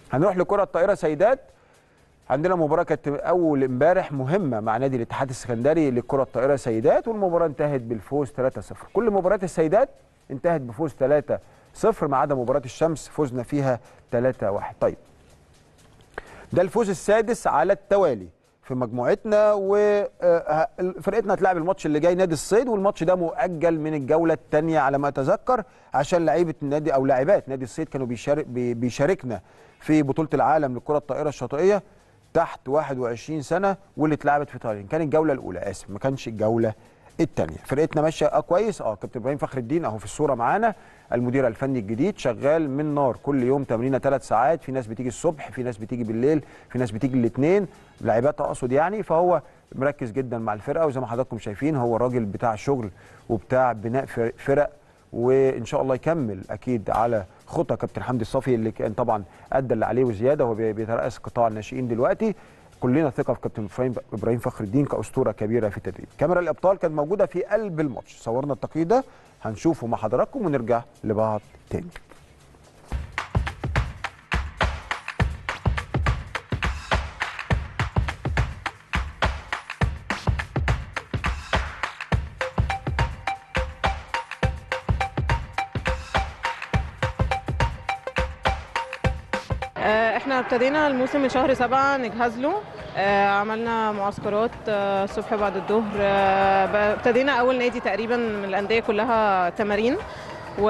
هنروح لكره الطائره سيدات عندنا مباراه كانت اول امبارح مهمه مع نادي الاتحاد السكندري للكره الطائره سيدات والمباراه انتهت بالفوز 3-0 كل مباريات السيدات انتهت بفوز 3-0 ما عدا مباراه الشمس فزنا فيها 3-1 طيب ده الفوز السادس على التوالي في مجموعتنا وفرقتنا هتلعب الماتش اللي جاي نادي الصيد والماتش ده مؤجل من الجوله الثانيه على ما اتذكر عشان لعيبه النادي او لاعبات نادي الصيد كانوا بيشارك بيشاركنا في بطوله العالم للكره الطائره الشاطئيه تحت 21 سنه واللي اتلعبت في تايلاند كان الجوله الاولى اسف ما كانش الجوله الثانيه فرقتنا ماشيه اه كويس اه كابتن ابراهيم فخر الدين اهو في الصوره معانا المدير الفني الجديد شغال من نار كل يوم تمرينه ثلاث ساعات في ناس بتيجي الصبح في ناس بتيجي بالليل في ناس بتيجي الاثنين لاعبات اقصد يعني فهو مركز جدا مع الفرقه وزي ما حضراتكم شايفين هو راجل بتاع شغل وبتاع بناء فرق وان شاء الله يكمل اكيد على خطى كابتن حمدي الصافي اللي كان طبعا ادى اللي عليه وزياده وهو بيترأس قطاع الناشئين دلوقتي كلنا ثقه في كابتن ابراهيم ابراهيم فخر الدين كاسطوره كبيره في التدريب كاميرا الابطال كانت موجوده في قلب الماتش صورنا التقرير ده هنشوفه مع حضراتكم ونرجع لبعض تاني احنا ابتدينا الموسم من شهر سبعة نجهز له آه عملنا معسكرات آه الصبح بعد الظهر آه ابتدينا اول نادي تقريبا من الانديه كلها تمارين و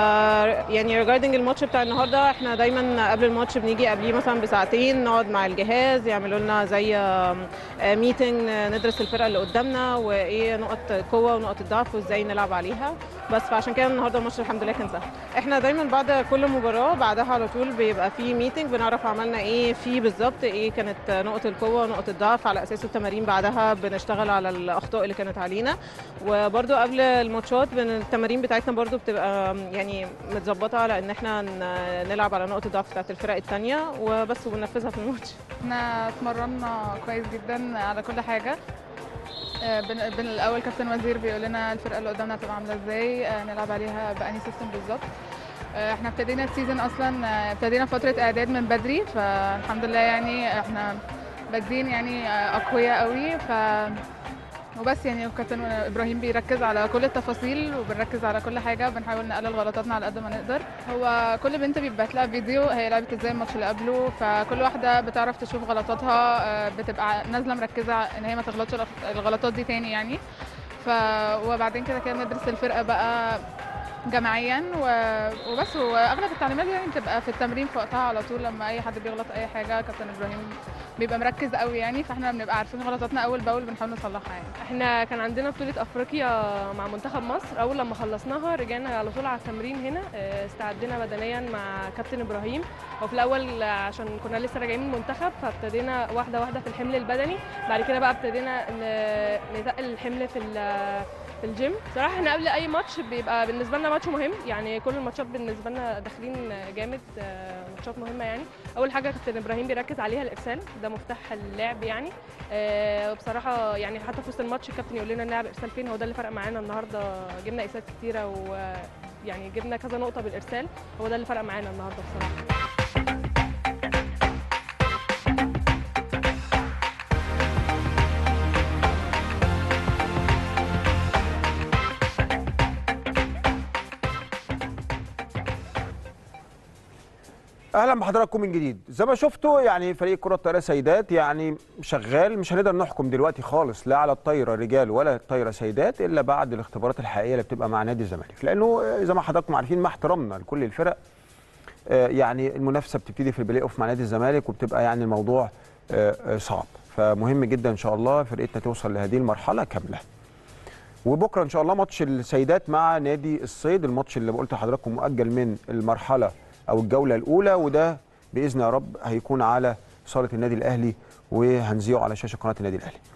يعني ريجاردنج الماتش بتاع النهارده احنا دايما قبل الماتش بنيجي قبليه مثلا بساعتين نقعد مع الجهاز يعملوا لنا زي ميتنج ندرس الفرقه اللي قدامنا وايه نقط القوه ونقط الضعف وازاي نلعب عليها بس فعشان كده النهارده الماتش الحمد لله كان سهل احنا دايما بعد كل مباراه بعدها على طول بيبقى في ميتنج بنعرف عملنا ايه فيه بالظبط ايه كانت نقط القوه ونقط الضعف على اساس التمارين بعدها بنشتغل على الاخطاء اللي كانت علينا وبرده قبل الماتشات التمارين بتاعتنا برده بتبقى يعني متظبطه على ان احنا نلعب على نقط الضعف بتاعت الفرق الثانيه وبس وبننفذها في الماتش احنا اتمرنا كويس جدا على كل حاجه بين بين الاول كابتن وزير بيقول لنا الفرقه اللي قدامنا هتبقى عامله ازاي نلعب عليها باني سيستم بالظبط احنا ابتدينا السيزون اصلا ابتدينا فتره اعداد من بدري فالحمد لله يعني احنا بادئين يعني اقوياء قوي ف وبس يعني كابتن ابراهيم بيركز على كل التفاصيل وبنركز على كل حاجه وبنحاول نقلل غلطاتنا على قد ما نقدر هو كل بنت بيبعت لها فيديو هي لعبت ازاي الماتش اللي قبله فكل واحده بتعرف تشوف غلطاتها بتبقى نازله مركزه ان هي ما تغلطش الغلطات دي تاني يعني ف وبعدين كده كده بندرس الفرقه بقى جماعيا و... وبس واغلب التعليمات يعني بتبقى في التمرين في وقتها على طول لما اي حد بيغلط اي حاجه كابتن ابراهيم بيبقى مركز قوي يعني فاحنا بنبقى عارفين غلطاتنا اول باول بنحاول نصلحها يعني احنا كان عندنا بطوله افريقيا مع منتخب مصر اول لما خلصناها رجعنا على طول على التمرين هنا استعدينا بدنيا مع كابتن ابراهيم وفي الاول عشان كنا لسه راجعين من المنتخب فابتدينا واحده واحده في الحمل البدني بعد كده بقى ابتدينا نتقل الحمل في في الجيم صراحه احنا قبل اي ماتش بيبقى بالنسبه لنا ماتش مهم يعني كل الماتشات بالنسبه لنا داخلين جامد ماتشات مهمه يعني اول حاجه كابتن ابراهيم بيركز عليها الارسال ده مفتاح اللعب يعني وبصراحه يعني حتى في وسط الماتش الكابتن يقول لنا نلعب ارسال فين هو ده اللي فرق معانا النهارده جبنا ايسات كتيره ويعني جبنا كذا نقطه بالارسال هو ده اللي فرق معانا النهارده بصراحه اهلا بحضراتكم من جديد زي ما شفتوا يعني فريق كره الطائره سيدات يعني شغال مش هنقدر نحكم دلوقتي خالص لا على الطايره رجال ولا الطايره سيدات الا بعد الاختبارات الحقيقيه اللي بتبقى مع نادي الزمالك لانه زي ما حضراتكم عارفين مع احترامنا لكل الفرق يعني المنافسه بتبتدي في البلاي اوف مع نادي الزمالك وبتبقى يعني الموضوع صعب فمهم جدا ان شاء الله فرقتنا توصل لهذه المرحله كامله وبكره ان شاء الله ماتش السيدات مع نادي الصيد الماتش اللي قلت لحضراتكم مؤجل من المرحله او الجوله الاولى وده باذن يا رب هيكون على صاله النادي الاهلي وهنذيعه على شاشه قناه النادي الاهلي